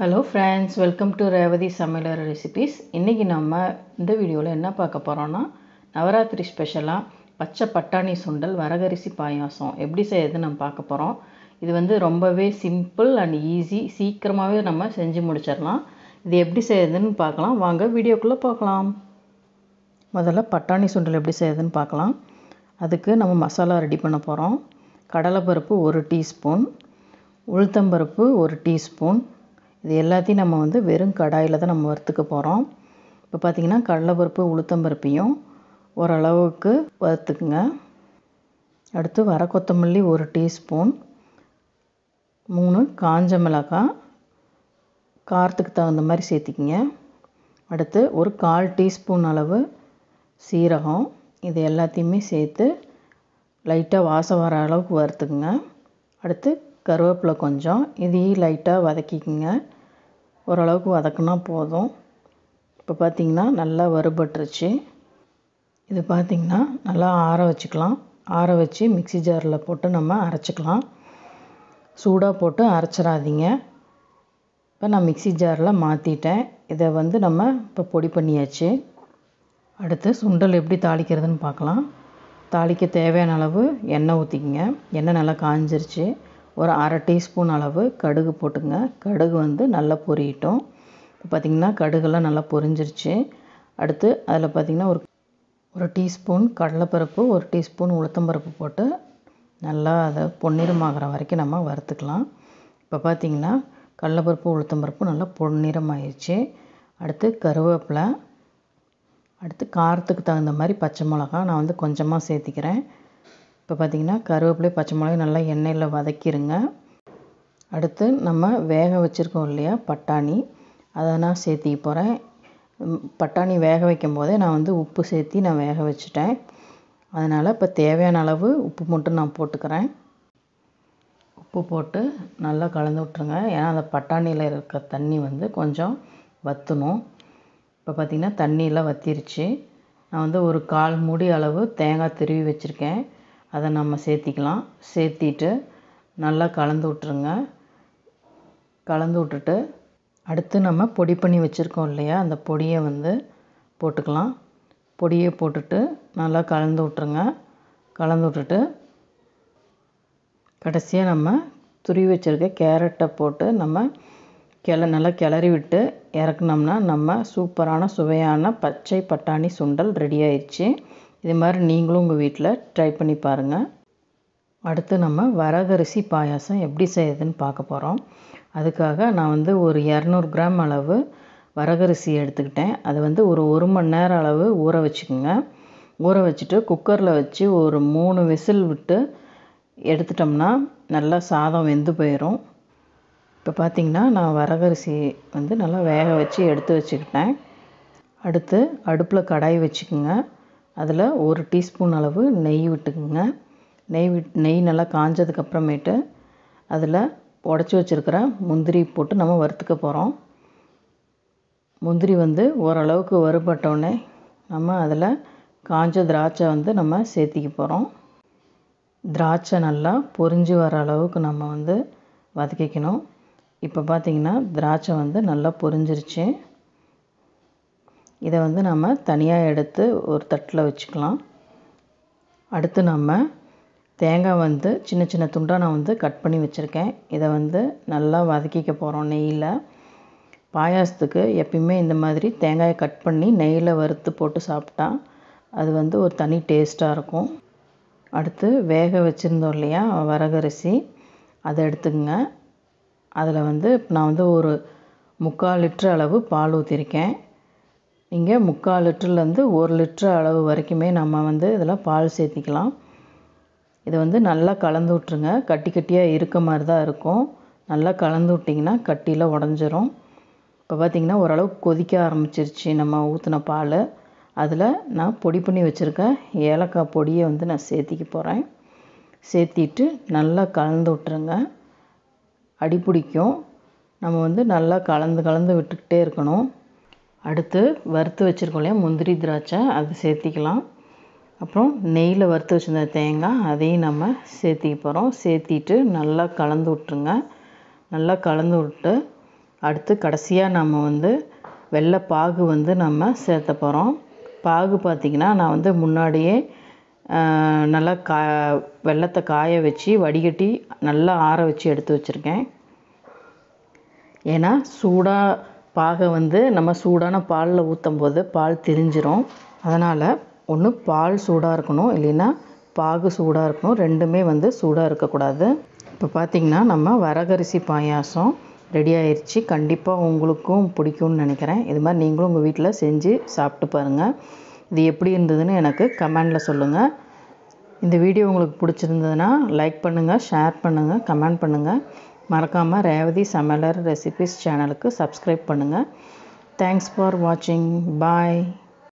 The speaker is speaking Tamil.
hello friends welcome to Revathi Samayalar recipes இன்றைக்கி நம்ம இந்த வீடியோவில் என்ன பார்க்க போகிறோன்னா நவராத்திரி ஸ்பெஷலாக பச்சை பட்டாணி சுண்டல் வரகரிசி பாயாசம் எப்படி செய்யறதுன்னு நம்ம பார்க்க போகிறோம் இது வந்து ரொம்பவே சிம்பிள் அண்ட் ஈஸி சீக்கிரமாகவே நம்ம செஞ்சு முடிச்சிடலாம் இது எப்படி செய்யறதுன்னு பார்க்கலாம் வாங்க வீடியோக்குள்ளே பார்க்கலாம் முதல்ல பட்டாணி சுண்டல் எப்படி செய்யறதுன்னு பார்க்கலாம் அதுக்கு நம்ம மசாலா ரெடி பண்ண போகிறோம் கடலைப்பருப்பு ஒரு டீஸ்பூன் உளுத்தம்பருப்பு ஒரு டீஸ்பூன் இது எல்லாத்தையும் நம்ம வந்து வெறும் கடாயில் தான் நம்ம வறுத்துக்க போகிறோம் இப்போ பார்த்திங்கன்னா கடலைப்பருப்பு உளுத்தம்பருப்பையும் ஓரளவுக்கு வறுத்துக்குங்க அடுத்து வர கொத்தமல்லி ஒரு டீஸ்பூன் மூணு காஞ்ச மிளகாய் காரத்துக்கு தகுந்த மாதிரி சேர்த்திக்கிங்க அடுத்து ஒரு கால் டீஸ்பூன் அளவு சீரகம் இது எல்லாத்தையுமே சேர்த்து லைட்டாக வாசம் வர அளவுக்கு வறுத்துக்குங்க அடுத்து கருவேப்பிலை கொஞ்சம் இதையும் லைட்டாக வதக்கிக்குங்க ஓரளவுக்கு வதக்குனா போதும் இப்போ பார்த்திங்கன்னா நல்லா வறுபட்டுருச்சு இது பார்த்திங்கன்னா நல்லா ஆற வச்சுக்கலாம் ஆற வச்சு மிக்சி ஜாரில் போட்டு நம்ம அரைச்சிக்கலாம் சூடாக போட்டு அரைச்சிடாதீங்க இப்போ நான் மிக்சி ஜாரில் மாற்றிட்டேன் இதை வந்து நம்ம இப்போ பொடி பண்ணியாச்சு அடுத்து சுண்டல் எப்படி தாளிக்கிறதுன்னு பார்க்கலாம் தாளிக்க தேவையான அளவு எண்ணெய் ஊற்றிக்கிங்க எண்ணெய் நல்லா காஞ்சிருச்சு ஒரு அரை டீஸ்பூன் அளவு கடுகு போட்டுங்க கடுகு வந்து நல்லா பொரியட்டும் இப்போ பார்த்திங்கன்னா கடுகெல்லாம் நல்லா பொரிஞ்சிருச்சு அடுத்து அதில் பார்த்திங்கன்னா ஒரு ஒரு டீஸ்பூன் கடலைப்பருப்பு ஒரு டீஸ்பூன் உளுத்தம்பருப்பு போட்டு நல்லா அதை பொன்னிறமாகிற வரைக்கும் நம்ம வறுத்துக்கலாம் இப்போ பார்த்திங்கன்னா கடலைப்பருப்பு உளுத்தம்பருப்பு நல்லா பொன்னிறம் ஆயிடுச்சு அடுத்து கருவேப்பிலை அடுத்து காரத்துக்கு தகுந்த மாதிரி பச்சை மிளகா நான் வந்து கொஞ்சமாக சேர்த்திக்கிறேன் இப்போ பார்த்திங்கன்னா கருவேப்பிலை பச்சை மிளகாய் நல்லா எண்ணெயில் வதக்கிடுங்க அடுத்து நம்ம வேக வச்சுருக்கோம் இல்லையா பட்டாணி அதை நான் சேர்த்திக்க போகிறேன் பட்டாணி வேக வைக்கும் போதே நான் வந்து உப்பு சேர்த்தி நான் வேக வச்சுட்டேன் அதனால் இப்போ தேவையான அளவு உப்பு மட்டும் நான் போட்டுக்கிறேன் உப்பு போட்டு நல்லா கலந்து விட்ருங்க ஏன்னா அந்த பட்டாணியில் இருக்க தண்ணி வந்து கொஞ்சம் வற்றணும் இப்போ பார்த்திங்கன்னா தண்ணியெலாம் வற்றிருச்சு நான் வந்து ஒரு கால் மூடி அளவு தேங்காய் திருவி வச்சுருக்கேன் அதை நம்ம சேர்த்திக்கலாம் சேர்த்திட்டு நல்லா கலந்து விட்ருங்க கலந்து விட்டுட்டு அடுத்து நம்ம பொடி பண்ணி வச்சுருக்கோம் இல்லையா அந்த பொடியை வந்து போட்டுக்கலாம் பொடியை போட்டுட்டு நல்லா கலந்து விட்ருங்க கலந்து விட்டுட்டு கடைசியாக நம்ம துருவி வச்சுருக்க கேரட்டை போட்டு நம்ம கிள நல்லா கிளறி விட்டு இறக்குனோம்னா நம்ம சூப்பரான சுவையான பச்சை பட்டாணி சுண்டல் ரெடி ஆயிடுச்சு இது மாதிரி நீங்களும் உங்கள் வீட்டில் ட்ரை பண்ணி பாருங்கள் அடுத்து நம்ம வரகரிசி பாயாசம் எப்படி செய்யுதுன்னு பார்க்க போகிறோம் அதுக்காக நான் வந்து ஒரு இரநூறு கிராம் அளவு வரகரிசி எடுத்துக்கிட்டேன் அது வந்து ஒரு ஒரு மணி நேரம் அளவு ஊற வச்சுக்கோங்க ஊற வச்சுட்டு குக்கரில் வச்சு ஒரு மூணு விசில் விட்டு எடுத்துட்டோம்னா நல்லா சாதம் வெந்து போயிடும் இப்போ பார்த்திங்கன்னா நான் வரகரிசி வந்து நல்லா வேக வச்சு எடுத்து வச்சுக்கிட்டேன் அடுத்து அடுப்பில் கடாய் வச்சுக்கோங்க அதில் ஒரு டீஸ்பூன் அளவு நெய் விட்டுக்குங்க நெய் விட் நெய் நல்லா காஞ்சதுக்கப்புறமேட்டு அதில் உடச்சி வச்சுருக்கிற முந்திரி போட்டு நம்ம வறுத்துக்க போகிறோம் முந்திரி வந்து ஓரளவுக்கு வறுபட்டோடனே நம்ம அதில் காஞ்ச திராட்சை வந்து நம்ம சேர்த்திக்க போகிறோம் திராட்சை நல்லா பொரிஞ்சு வர அளவுக்கு நம்ம வந்து வதக்கிக்கணும் இப்போ பார்த்திங்கன்னா திராட்சை வந்து நல்லா பொரிஞ்சிருச்சு இதை வந்து நம்ம தனியாக எடுத்து ஒரு தட்டில் வச்சுக்கலாம் அடுத்து நம்ம தேங்காய் வந்து சின்ன சின்ன துண்டாக நான் வந்து கட் பண்ணி வச்சுருக்கேன் இதை வந்து நல்லா வதக்கிக்க போகிறோம் நெய்யில் பாயாசத்துக்கு எப்பயுமே இந்த மாதிரி தேங்காயை கட் பண்ணி நெய்யில் வறுத்து போட்டு சாப்பிட்டா அது வந்து ஒரு தனி டேஸ்ட்டாக இருக்கும் அடுத்து வேக வச்சுருந்தோம் இல்லையா வரகரிசி அதை எடுத்துக்கங்க அதில் வந்து நான் வந்து ஒரு முக்கால் லிட்ரு அளவு பால் ஊற்றிருக்கேன் நீங்கள் முக்கால் லிட்டர்லேருந்து ஒரு லிட்ரு அளவு வரைக்குமே நம்ம வந்து இதில் பால் சேர்த்திக்கலாம் இதை வந்து நல்லா கலந்து விட்ருங்க கட்டி கட்டியாக இருக்க மாதிரி தான் இருக்கும் நல்லா கலந்து விட்டிங்கன்னா கட்டியில் உடஞ்சிரும் இப்போ பார்த்திங்கன்னா ஓரளவுக்கு கொதிக்க ஆரம்பிச்சிருச்சு நம்ம ஊற்றின பால் அதில் நான் பொடி பண்ணி வச்சுருக்க ஏலக்காய் பொடியை வந்து நான் சேர்த்திக்க போகிறேன் சேர்த்திட்டு நல்லா கலந்து விட்ருங்க அடி பிடிக்கும் நம்ம வந்து நல்லா கலந்து கலந்து விட்டுக்கிட்டே இருக்கணும் அடுத்து வறுத்து வச்சுருக்கோம் இல்லையா முந்திரி திராட்சை அதை சேர்த்திக்கலாம் அப்புறம் நெய்யில் வறுத்து வச்சுருந்த தேங்காய் அதையும் நம்ம சேர்த்திக்க போகிறோம் சேர்த்திட்டு நல்லா கலந்து விட்ருங்க நல்லா கலந்து விட்டு அடுத்து கடைசியாக நம்ம வந்து வெள்ளை பாகு வந்து நம்ம சேர்த்த போகிறோம் பாகு பார்த்திங்கன்னா நான் வந்து முன்னாடியே ஆஹ், நல்லா கா வெள்ளத்தை காய வச்சு வடிகட்டி நல்லா ஆற வச்சு எடுத்து வச்சுருக்கேன் ஏன்னா சூடாக பாகை வந்து நம்ம சூடான பாலில் ஊற்றும் போது பால் திரிஞ்சிரும் அதனால் ஒன்று பால் சூடாக இருக்கணும் இல்லைன்னா பாகு சூடாக இருக்கணும் ரெண்டுமே வந்து சூடாக இருக்கக்கூடாது இப்போ பார்த்திங்கன்னா நம்ம வரகரிசி பாயாசம் ரெடி ஆயிடுச்சு கண்டிப்பாக உங்களுக்கும் பிடிக்கும்னு நினைக்கிறேன் இது மாதிரி நீங்களும் உங்கள் வீட்டில் செஞ்சு சாப்பிட்டு பாருங்கள் இது எப்படி இருந்ததுன்னு எனக்கு கமெண்டில் சொல்லுங்கள் இந்த வீடியோ உங்களுக்கு பிடிச்சிருந்ததுன்னா லைக் பண்ணுங்கள் ஷேர் பண்ணுங்கள் கமெண்ட் பண்ணுங்கள் மறக்காமல் ரேவதி சமையலர் ரெசிபிஸ் சேனலுக்கு சப்ஸ்கிரைப் பண்ணுங்கள் தேங்க்ஸ் ஃபார் வாட்சிங் பாய்